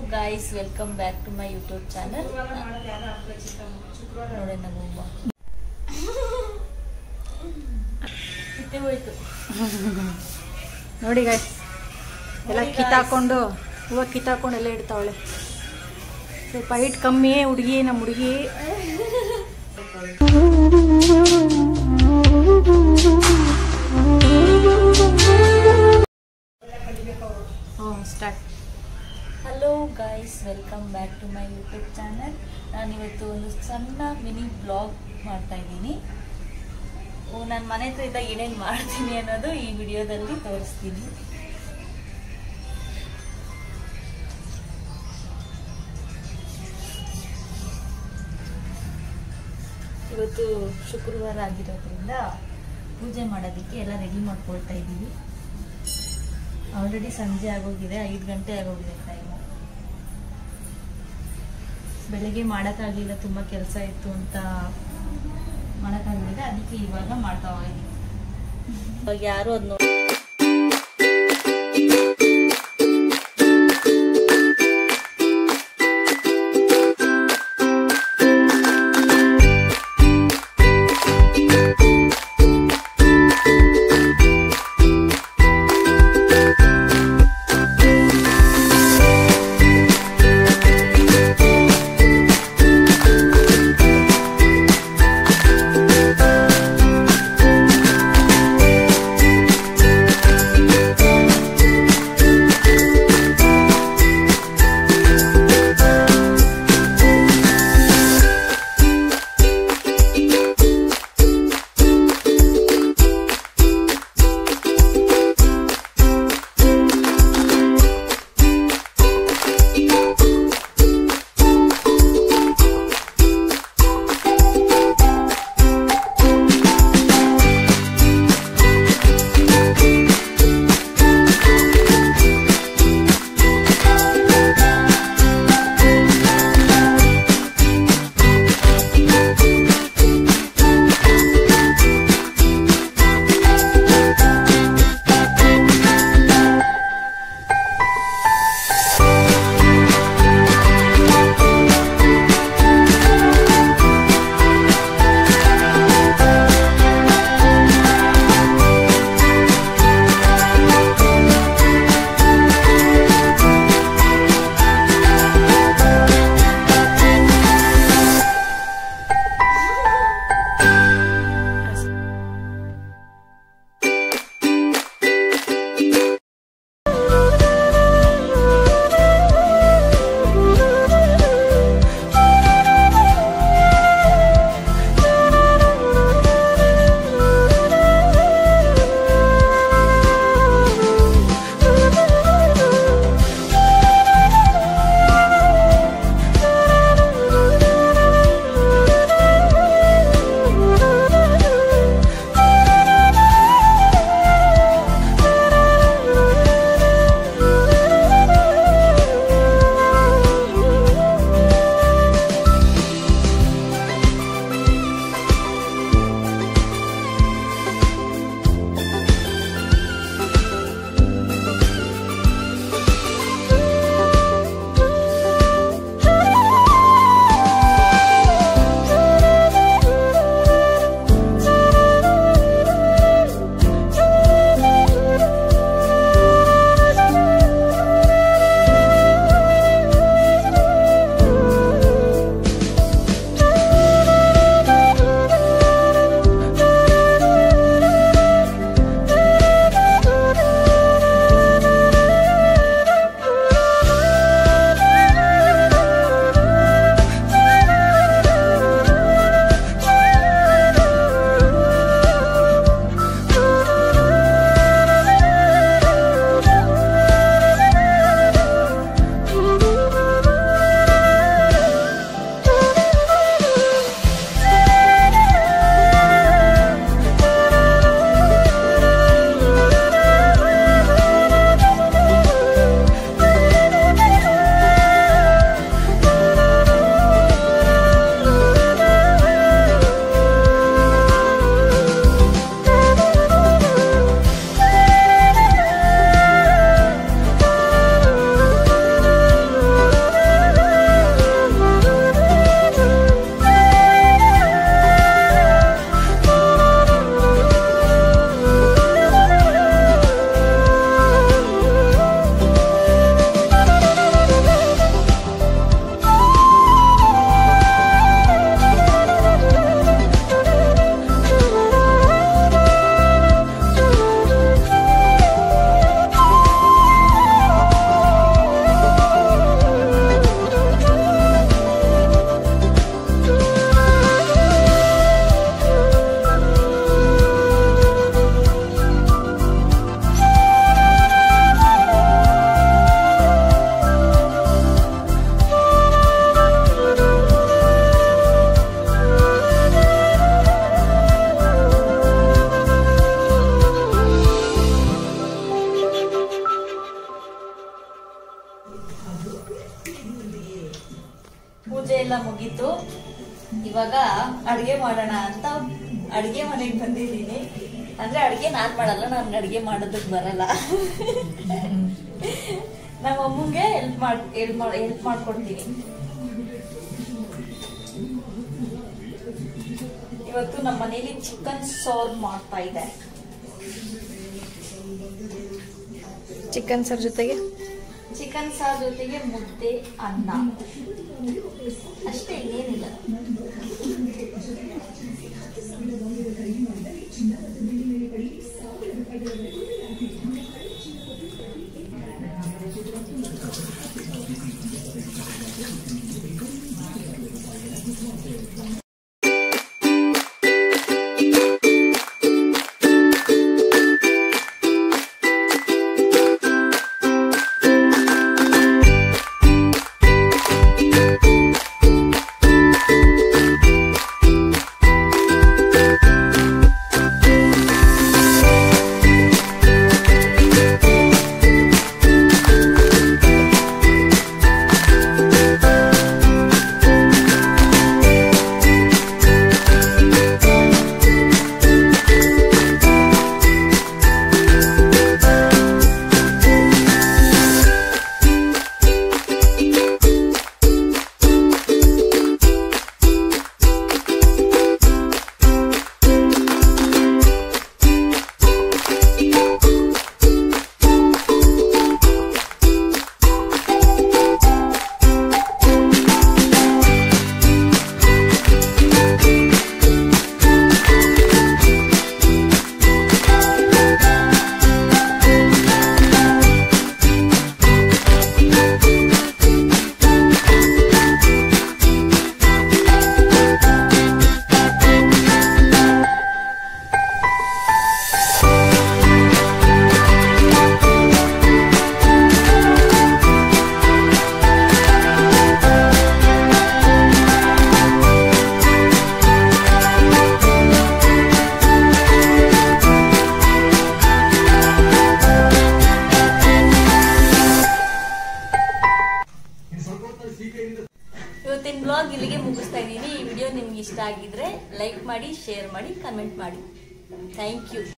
Guys welcome back to my YouTube channel ನೋಡಿ ನಮ್ಮ ಹೂವ ಕಿತ್ತೆ ಹೋಯ್ತು ನೋಡಿ ಗಾಯ್ಸ್ ಎಲ್ಲ ನೋಡಿ guys. ಕಿತ್ತಾಕೊಂಡು ಹೂವು ಕಿತ್ತಾಕೊಂಡು ಎಲ್ಲ ಇಡ್ತಾವಳೆ ಸ್ವಲ್ಪ ಹೈಟ್ ಕಮ್ಮಿ ಹುಡುಗಿ ನಮ್ಮ ಹುಡುಗಿ ಹ್ಞೂ start hello guys welcome back to my YouTube channel ನಾನಿವತ್ತು ಒಂದು ಸಣ್ಣ ಮಿನಿ ಬ್ಲಾಗ್ ಮಾಡ್ತಾ ಇದ್ದೀನಿ ನಾನು ಮನೆ ಹತ್ರ ಇದ್ದಾಗ ಏನೇನು ಮಾಡ್ತೀನಿ ಅನ್ನೋದು ಈ ವಿಡಿಯೋದಲ್ಲಿ ತೋರಿಸ್ತೀನಿ ಇವತ್ತು ಶುಕ್ರವಾರ ಆಗಿರೋದ್ರಿಂದ ಪೂಜೆ ಮಾಡೋದಕ್ಕೆ ಎಲ್ಲ ರೆಡಿ ಮಾಡ್ಕೊಳ್ತಾ ಇದ್ದೀವಿ ಆಲ್ರೆಡಿ ಸಂಜೆ ಆಗೋಗಿದೆ ಐದು ಗಂಟೆ ಆಗೋಗಿದೆ ಟೈಮು ಬೆಳಿಗ್ಗೆ ಮಾಡೋಕ್ಕಾಗಲಿಲ್ಲ ತುಂಬ ಕೆಲಸ ಇತ್ತು ಅಂತ ಮಾಡೋಕ್ಕಾಗಲಿಲ್ಲ ಅದಕ್ಕೆ ಇವಾಗ ಮಾಡ್ತಾ ಇದ್ದೀವಿ ಇವಾಗ ಯಾರು ಅದು ನೋಡಿ ಪೂಜೆ ಎಲ್ಲ ಮುಗೀತು ಇವಾಗ ಅಡ್ಗೆ ಮಾಡೋಣ ಅಂತ ಅಡ್ಗೆ ಮನೆಗೆ ಬಂದಿದ್ದೀನಿ ಅಂದ್ರೆ ಅಡ್ಗೆ ನಾನ್ ಮಾಡಲ್ಲ ನನ್ಗೆ ಅಡ್ಗೆ ಮಾಡೋದಕ್ಕೆ ಬರಲ್ಲ ನಮ್ಮ ಅಮ್ಮಂಗೆ ಹೆಲ್ಪ್ ಮಾಡ್ ಹೆಲ್ಪ್ ಮಾಡ್ ಹೆಲ್ಪ್ ಮಾಡ್ಕೊಡ್ತೀನಿ ಇವತ್ತು ನಮ್ಮ ಮನೇಲಿ ಚಿಕನ್ ಸಾರ್ ಮಾಡ್ತಾ ಇದೆ ಚಿಕನ್ ಸರ್ ಜೊತೆಗೆ ಚಿಕನ್ ಸಾರ್ ಜೊತೆಗೆ ಮುದ್ದೆ ಅನ್ನ ಅಷ್ಟೇ ಇನ್ನೇನಿಲ್ಲ ಇವತ್ತಿನ ಬ್ಲಾಗ್ ಇಲ್ಲಿಗೆ ಮುಗಿಸ್ತಾ ಇದ್ದೀನಿ ಈ ವಿಡಿಯೋ ನಿಮ್ಗೆ ಇಷ್ಟ ಆಗಿದ್ರೆ ಲೈಕ್ ಮಾಡಿ ಶೇರ್ ಮಾಡಿ ಕಮೆಂಟ್ ಮಾಡಿ ಥ್ಯಾಂಕ್ ಯು